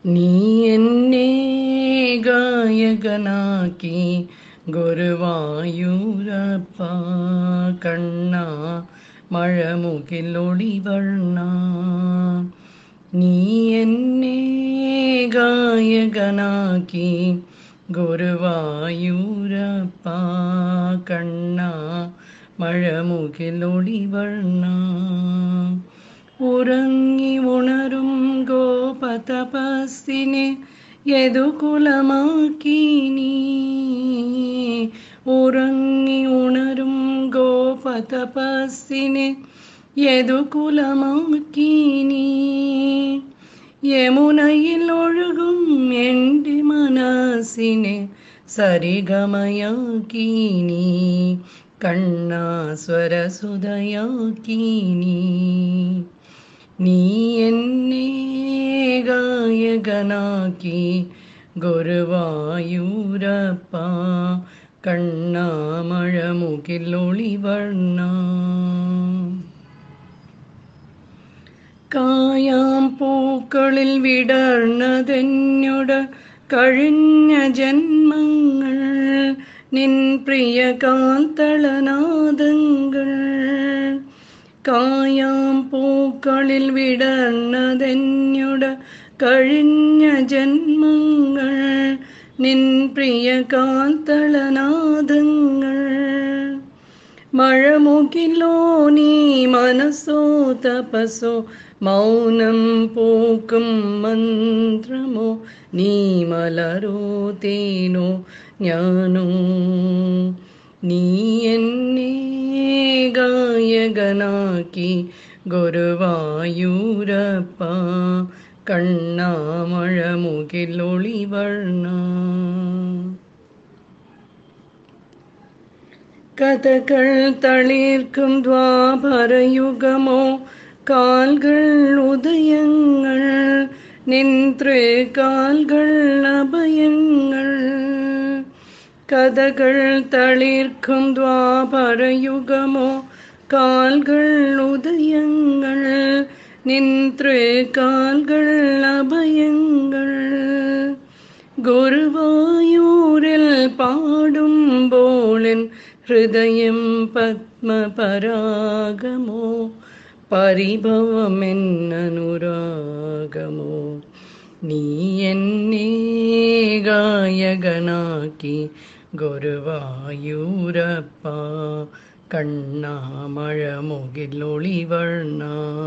നീ എന്നെ ഗായകനാക്കി ഗുരുവായൂരപ്പ കണ്ണ മഴമുകിലൊളിവർണ്ണ നീ എന്നെ ഗായകനാക്കി ഗുരുവായൂരപ്പ കണ്ണ മഴമുകിലൊളിവർണ്ണ ഉറങ്ങി ഉണരും ഗോപതപസ്സിനെ യദുകുലമാക്കി നീ ഉറങ്ങി ഉണരും ഗോപതപസ്സിനെ യദുകുലമാക്കി നീ യമുനയിൽ ഒഴുകും എൻ്റെ മനസ്സിനെ സരിഗമയാക്കി നീ കണ്ണാസ്വരസുതയാക്കി നീ നീ എന്നെ ഗായകനാക്കി ഗുരുവായൂരപ്പ കണ്ണാമഴമുകിലൊളിവർണ്ണ കായാം പൂക്കളിൽ വിടർന്നതെന്നോട് കഴിഞ്ഞ ജന്മങ്ങൾ നിൻ പ്രിയ കാന്തളനാദങ്ങൾ കായാം പൂക്കളിൽ വിടർന്നതെന്നോട് കഴിഞ്ഞ ജന്മങ്ങൾ നിൻ പ്രിയ കാന്തളനാദങ്ങൾ മഴമുകിലോ നീ മനസ്സോ തപസോ മൗനം പൂക്കും മന്ത്രമോ നീ മലരോ തേനോ ഞാനോ നീ എന്നെ ഗായകനാക്കി ഗുരുവായൂരപ്പ കണ്ണാമഴമുകിലൊളിവർണ്ണ കഥകൾ തളിർക്കും ദ്വാപരയുഗമോ കാൽകൾ ഉദയങ്ങൾ നിന്ത്രേ കാൽകൾ അഭയങ്ങൾ കഥകൾ തളിർക്കും ദ്വാപരയുഗമോ കാൽകൾ ഉദയങ്ങൾ നിന്ത്രേ കാൽകൾ അഭയങ്ങൾ ഗുരുവായൂരിൽ പാടുമ്പോളൻ ഹൃദയം പത്മപരാഗമോ പരിഭവമെന്നനുരാഗമോ നീ എന്നെ ഗായകനാക്കി ഗുരുവായൂരപ്പ കണ്ണാമഴമുകിലൊളിവർണ്ണ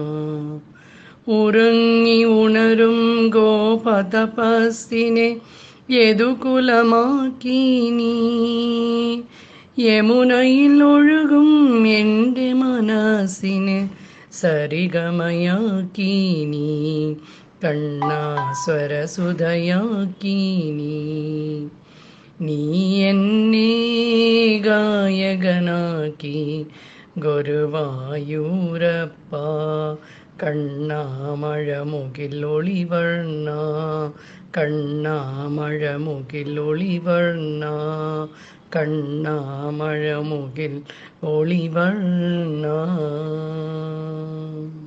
ഉറങ്ങി ഉണരും ഗോപതപസ്സിനെ യദുകുലമാക്കി നീ യമുനയിൽ ഒഴുകും എൻ്റെ മനസ്സിനെ സരിഗമയാക്കി നീ കണ്ണാസ്വരസുധയാക്കി നീ നീ എന്നെ ഗായകനാക്കി ഗുരുവായൂരപ്പ കണ്ണാമഴമുകിലൊളിവർണ്ണ കണ്ണാമഴമുകിലൊളിവർണ്ണ കണ്ണാമഴമുകിൽ ഒളിവർണ്ണ